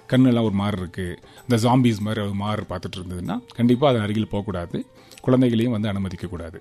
கண்ணெல்லாம் ஒரு மாறு இருக்குது இந்த ஜாம்பிஸ் மாதிரி ஒரு மாறு பார்த்துட்டு இருந்ததுன்னா கண்டிப்பாக அதன் அருகில் போகக்கூடாது குழந்தைகளையும் வந்து அனுமதிக்கக்கூடாது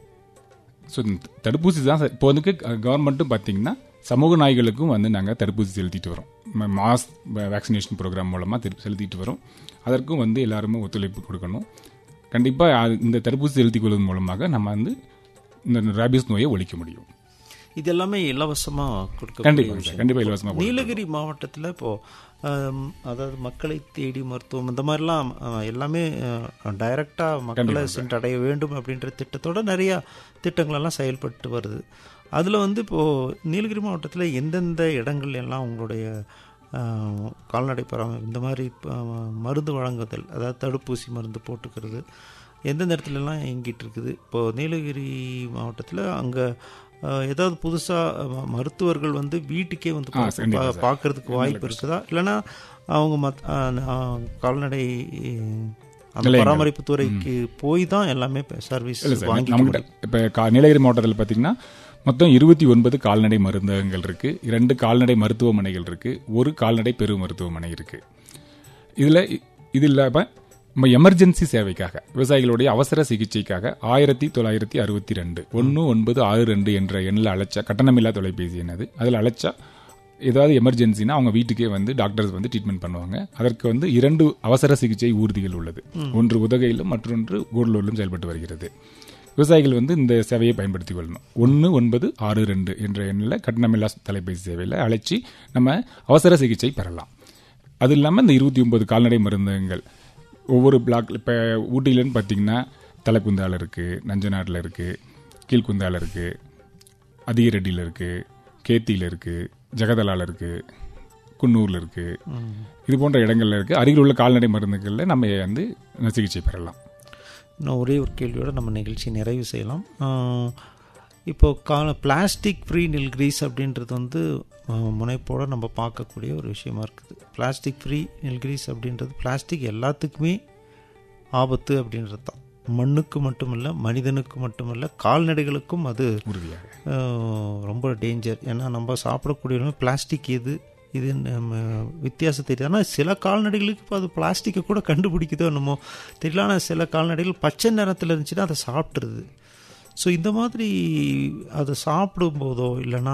ஸோ தடுப்பூசி தான் சார் இப்போ வந்து கவர்மெண்ட்டும் பார்த்தீங்கன்னா சமூக நாய்களுக்கும் வந்து நாங்கள் தடுப்பூசி செலுத்திட்டு வரோம் மாஸ் வேக்சினேஷன் ப்ரோக்ராம் மூலமாக செலுத்திட்டு வரோம் அதற்கும் வந்து எல்லாருமே ஒத்துழைப்பு கொடுக்கணும் கண்டிப்பாக இந்த தடுப்பூசி செலுத்திக் கொள்வதன் மூலமாக நம்ம வந்து இந்த ரேபிஸ் நோயை ஒழிக்க முடியும் இது எல்லாமே இலவசமாக கொடுக்க கண்டிப்பாக சார் கண்டிப்பாக இலவசமாக நீலகிரி மாவட்டத்தில் இப்போ ஆம், அதாவது மக்களை தேடி மருத்துவம் இந்த மாதிரிலாம் ஆ, எல்லாமே டைரக்டாக மக்களை சென்றடைய வேண்டும் அப்படின்ற திட்டத்தோட நிறைய திட்டங்களெல்லாம் செயல்பட்டு வருது அதில் வந்து இப்போது நீலகிரி மாவட்டத்தில் எந்தெந்த இடங்கள் எல்லாம் உங்களுடைய ஆ, கால்நடை பராமரிப்பு இந்த மாதிரி ஆ, மருந்து வழங்குதல் அதாவது தடுப்பூசி மருந்து போட்டுக்கிறது எந்தெந்த இடத்துல எல்லாம் இயங்கிட்டு இருக்குது இப்போது நீலகிரி மாவட்டத்தில் அங்கே ஏதாவது புதுசாக மருத்துவர்கள் வந்து வீட்டுக்கே வந்து பா- கண்டிப்பா பா- பார்க்கறதுக்கு வாய்ப்பு இருக்குதா இல்லைன்னா அவங்க மத் ஆ, ஆ, கால்நடை அந்த நிலையங்கள். பராமரிப்பு துறைக்கு போய் தான் எல்லாமே சர்வீஸ் இல்லை சார் வாங்கி நம்மகிட்ட இப்போ கா நீலகிரி மாவட்டத்தில் பார்த்தீங்கன்னா மொத்தம் இருபத்தி ஒன்பது கால்நடை மருந்தகங்கள் இருக்கு இரண்டு கால்நடை மருத்துவமனைகள் இருக்கு ஒரு கால்நடை பெரு மருத்துவமனை இருக்கு இதில் இது இல்லாமல் நம்ம எமர்ஜென்சி சேவைக்காக விவசாயிகளுடைய அவசர சிகிச்சைக்காக ஆயிரத்தி தொள்ளாயிரத்தி அறுபத்தி ரெண்டு ஒன்று ஒன்பது ஆறு ரெண்டு என்ற எண்ணில் அழைச்சா கட்டணமில்லா தொலைபேசி என்னது அதில் அழைச்சா ஏதாவது எமர்ஜென்சினா அவங்க வீட்டுக்கே வந்து டாக்டர்ஸ் வந்து ட்ரீட்மெண்ட் பண்ணுவாங்க அதற்கு வந்து இரண்டு அவசர சிகிச்சை ஊர்திகள் உள்ளது ஒன்று உதகையிலும் மற்றொன்று கூடலூரிலும் செயல்பட்டு வருகிறது விவசாயிகள் வந்து இந்த சேவையை பயன்படுத்திக் கொள்ளணும் ஒன்று ஒன்பது ஆறு ரெண்டு என்ற எண்ணில் கட்டணமில்லா தொலைபேசி சேவையில் அழைச்சி நம்ம அவசர சிகிச்சை பெறலாம் அது இல்லாமல் இந்த இருபத்தி ஒன்பது கால்நடை மருந்தகங்கள் ஒவ்வொரு பிளாக் இப்போ ஊட்டியிலன்னு பார்த்தீங்கன்னா தலைக்குந்தால இருக்குது நஞ்சநாட்டில் இருக்குது கீழ்குந்தால இருக்குது அதிகரெட்டியில் இருக்குது கேத்தியில் இருக்குது ஜெகதலால இருக்குது குன்னூரில் இருக்குது இது போன்ற இடங்கள்ல இருக்குது அருகில் உள்ள கால்நடை மருந்துகளில் நம்ம வந்து சிகிச்சை பெறலாம் இன்னும் ஒரே ஒரு கேள்வியோட நம்ம நிகழ்ச்சி நிறைவு செய்யலாம் ஆஹ், இப்போ கால பிளாஸ்டிக் ஃப்ரீ நில்கிரீஸ் அப்படின்றது வந்து ஆஹ், முனைப்போட நம்ம பார்க்கக்கூடிய ஒரு விஷயமா இருக்குது பிளாஸ்டிக் ஃப்ரீ நில்கிரீஸ் அப்படின்றது பிளாஸ்டிக் எல்லாத்துக்குமே ஆபத்து அப்படின்றது தான் மண்ணுக்கு மட்டுமல்ல மனிதனுக்கு மட்டுமல்ல கால்நடைகளுக்கும் அது உறுதியாக ஆஹ், ரொம்ப டேஞ்சர் ஏன்னா நம்ம சாப்பிடக்கூடிய பிளாஸ்டிக் எது இது நம்ம வித்தியாசம் தெரியுது ஆனால் சில கால்நடைகளுக்கு இப்போ அது பிளாஸ்டிக்கை கூட கண்டுபிடிக்குதோ என்னமோ தெரியல ஆனால் சில கால்நடைகள் பச்சை நிறத்தில் இருந்துச்சுன்னா அதை சாப்பிட்ருது ஸோ இந்த மாதிரி அதை சாப்பிடும்போதோ இல்லைன்னா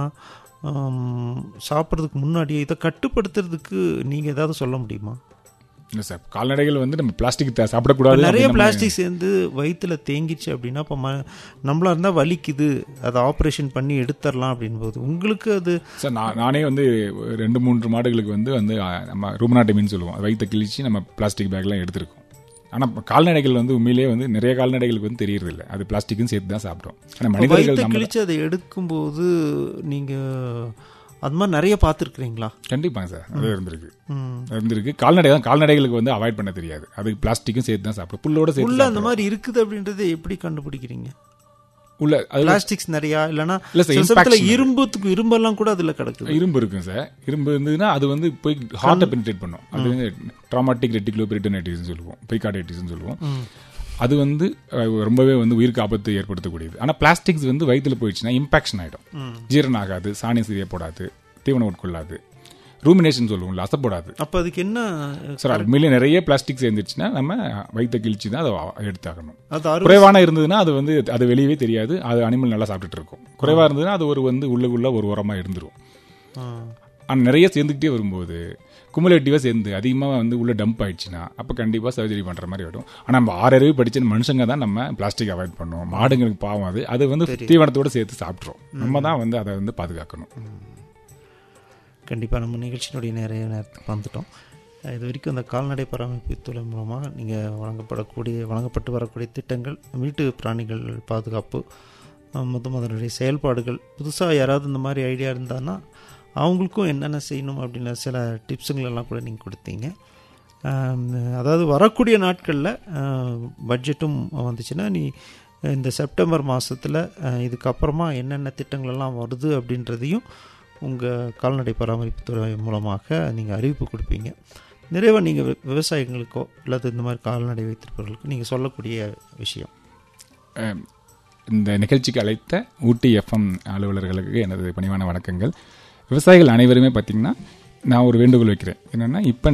ஆம், சாப்பிட்றதுக்கு முன்னாடியே இதை கட்டுப்படுத்துறதுக்கு நீங்கள் ஏதாவது சொல்ல முடியுமா இல்லை சார் கால்நடைகள் வந்து நம்ம பிளாஸ்டிக் த- சாப்பிடக்கூடாது நிறைய அப்படின்னு நம்ம- பிளாஸ்டிக் சேர்ந்து வயிற்றுல தேங்கிச்சு அப்படின்னா இப்போ ம நம்மளா இருந்தால் வலிக்குது அதை ஆப்ரேஷன் பண்ணி எடுத்துடலாம் அப்படின் போது உங்களுக்கு அது சார் நான் நானே வந்து ரெண்டு மூன்று மாடுகளுக்கு வந்து வந்து ஆ, நம்ம ரூமனாட்டமின்னு சொல்லுவோம் வயிற்ற கிழிச்சு நம்ம பிளாஸ்டிக் பேக்லாம் எடுத்திருக்கோம் ஆனால் கால்நடைகள் வந்து உண்மையிலேயே வந்து நிறைய கால்நடைகளுக்கு வந்து தெரியறதில்ல அது பிளாஸ்டிக்கும் சேர்த்து தான் சாப்பிடும் ஆனால் மனிதர்கள் வயிற்று நம்ம கிழிச்சு அதை எடுக்கும்போது நீங்கள் அது மாதிரி நிறைய பார்த்துருக்குறீங்களா கண்டிப்பாங்க சார் அது இருந்திருக்கு ம். அது இருந்திருக்கு கால்நடை தான் கால்நடைகளுக்கு வந்து அவாய்ட் பண்ண தெரியாது அது பிளாஸ்டிக்கும் சேர்த்து தான் சாப்பிடும் புல்லோட சேர்த்து உள்ள அந்த சாப்பிடும். மாதிரி இருக்குது அப்படின்றத எப்படி கண்டுபிடிக்கிறீங்க உள்ள அது பிளாஸ்டிக்ஸ் நிறையா இல்லைன்னா இல்ல சார், சில சமயத்துல impaction. இரும்புத்துக்கு இரும்பெல்லாம் கூட அதில் கிடக்குது இரும்பு இருக்கும் சார் இரும்பு இருந்ததுன்னா அது வந்து போய் ஹார்ட்டை பெனிட்ரேட் பண்ணும் அது வந்து ட்ராமாட்டிக் ரெட்டிகுலோ பெரிட்டனைட்டிஸ் சொல்லுவோம் பெரிகார்டைட்டிஸ் சொல்லுவோம் அது வந்து அஹ், ரொம்பவே வந்து உயிருக்கு ஆபத்து ஏற்படுத்தக்கூடியது ஆனால் பிளாஸ்டிக்ஸ் வந்து வயித்துல போயிடுச்சுன்னா இம்பாக்ஷன் ஆகிடும் ஜீரணம் ஆகாது சாணி சிறிய போடாது தீவனம் உட்கொள்ளாது ரூமினேஷன் சொல்லுவோம்ல அசப்போடாது அப்போ அதுக்கு என்ன சார் அது உண்மையிலே நிறைய பிளாஸ்டிக் சேர்ந்துச்சுன்னா நம்ம வயிற்ற கிழிச்சு தான் அதை எடுத்தாகணும் அது அறு குறைவான இருந்ததுன்னா அது வந்து அது வெளியவே தெரியாது அது அனிமல் நல்லா சாப்பிட்டுட்டு இருக்கும் குறைவா இருந்ததுன்னா அது ஒரு வந்து உள்ளுக்குள்ள ஒரு உரமா இருந்துரும் ஆ. ஆனால் நிறைய சேர்ந்துக்கிட்டே வரும்போது குமுலேட்டிவாக சேர்ந்து அதிகமாக வந்து உள்ள டம்ப் ஆயிடுச்சுன்னா அப்போ கண்டிப்பாக சர்ஜரி பண்ணுற மாதிரி ஆகிடும் ஆனால் நம்ம ஆறறிவு படிச்ச மனுஷங்க தான் நம்ம பிளாஸ்டிக் அவாய்ட் பண்ணுவோம் மாடுங்களுக்கு பாவம் அது அது வந்து தீவனத்தோட சேர்த்து சாப்பிட்றோம் நம்ம தான் வந்து அதை வந்து பாதுகாக்கணும் கண்டிப்பாக நம்ம நிகழ்ச்சியினுடைய நிறைய நேரத்துக்கு வந்துட்டோம் இது வரைக்கும் இந்த கால்நடை பராமரிப்பு துறை மூலமாக நீங்கள் வழங்கப்படக்கூடிய வழங்கப்பட்டு வரக்கூடிய திட்டங்கள் வீட்டு பிராணிகள் பாதுகாப்பு அஹ், மற்றும் அதனுடைய செயல்பாடுகள் புதுசாக யாராவது இந்த மாதிரி ஐடியா இருந்தான்னா அவங்களுக்கும் என்னென்ன செய்யணும் அப்படின்னு சில டிப்ஸுங்கள் எல்லாம் கூட நீங்கள் கொடுத்தீங்க ஆம், அதாவது வரக்கூடிய நாட்களில் பட்ஜெட்டும் வந்துச்சுன்னா நீ இந்த செப்டம்பர் மாதத்தில் இதுக்கப்புறமா என்னென்ன திட்டங்கள் எல்லாம் வருது அப்படின்றதையும் உங்கள் கால்நடை பராமரிப்பு துறை மூலமாக நீங்கள் அறிவிப்பு கொடுப்பீங்க நிறைவாக நீங்கள் விவசாயிகளுக்கோ அல்லது இந்த மாதிரி கால்நடை வைத்திருப்பவர்களுக்கு நீங்கள் சொல்லக்கூடிய விஷயம் அஹ், இந்த நிகழ்ச்சிக்கு அழைத்த ஊட்டி எஃப்எம் அலுவலர்களுக்கு எனது பணிவான வணக்கங்கள் விவசாயிகள் அனைவருமே பார்த்தீங்கன்னா நான் ஒரு வேண்டுகோள் வைக்கிறேன் என்னன்னா இப்போ